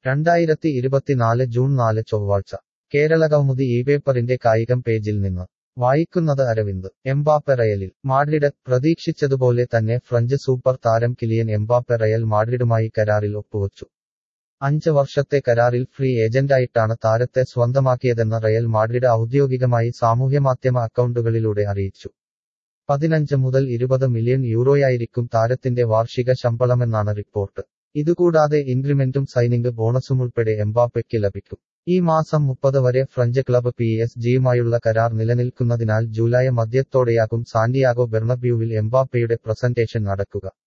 രണ്ടായിരത്തി ഇരുപത്തിനാല് ജൂൺ നാല് ചൊവ്വാഴ്ച കേരളകൗമുദി ഈ പേപ്പറിന്റെ കായികം പേജിൽ നിന്ന് വായിക്കുന്നത് അരവിന്ദ് എംബാപ്പെ റയലിൽ മാഡ്രിഡ് പ്രതീക്ഷിച്ചതുപോലെ തന്നെ ഫ്രഞ്ച് സൂപ്പർ താരം കിലിയൻ എംബാപ്പെ റയൽ മാഡ്രിഡുമായി കരാറിൽ ഒപ്പുവച്ചു അഞ്ച് വർഷത്തെ കരാറിൽ ഫ്രീ ഏജന്റായിട്ടാണ് താരത്തെ സ്വന്തമാക്കിയതെന്ന് റയൽ മാഡ്രിഡ് ഔദ്യോഗികമായി സാമൂഹ്യമാധ്യമ അക്കൗണ്ടുകളിലൂടെ അറിയിച്ചു പതിനഞ്ച് മുതൽ ഇരുപത് മില്യൺ യൂറോയായിരിക്കും താരത്തിന്റെ വാർഷിക ശമ്പളമെന്നാണ് റിപ്പോർട്ട് ഇതുകൂടാതെ ഇൻക്രിമെന്റും സൈനിങ് ബോണസുമുൾപ്പെടെ എംബാപ്പയ്ക്ക് ലഭിക്കും ഈ മാസം മുപ്പത് വരെ ഫ്രഞ്ച് ക്ലബ് പി എസ് ജിയുമായുള്ള കരാർ നിലനിൽക്കുന്നതിനാൽ ജൂലൈ മധ്യത്തോടെയാകും സാന്റിയാഗോ ബെർണബ്യൂവിൽ എംബാപ്പയുടെ പ്രസന്റേഷൻ നടക്കുക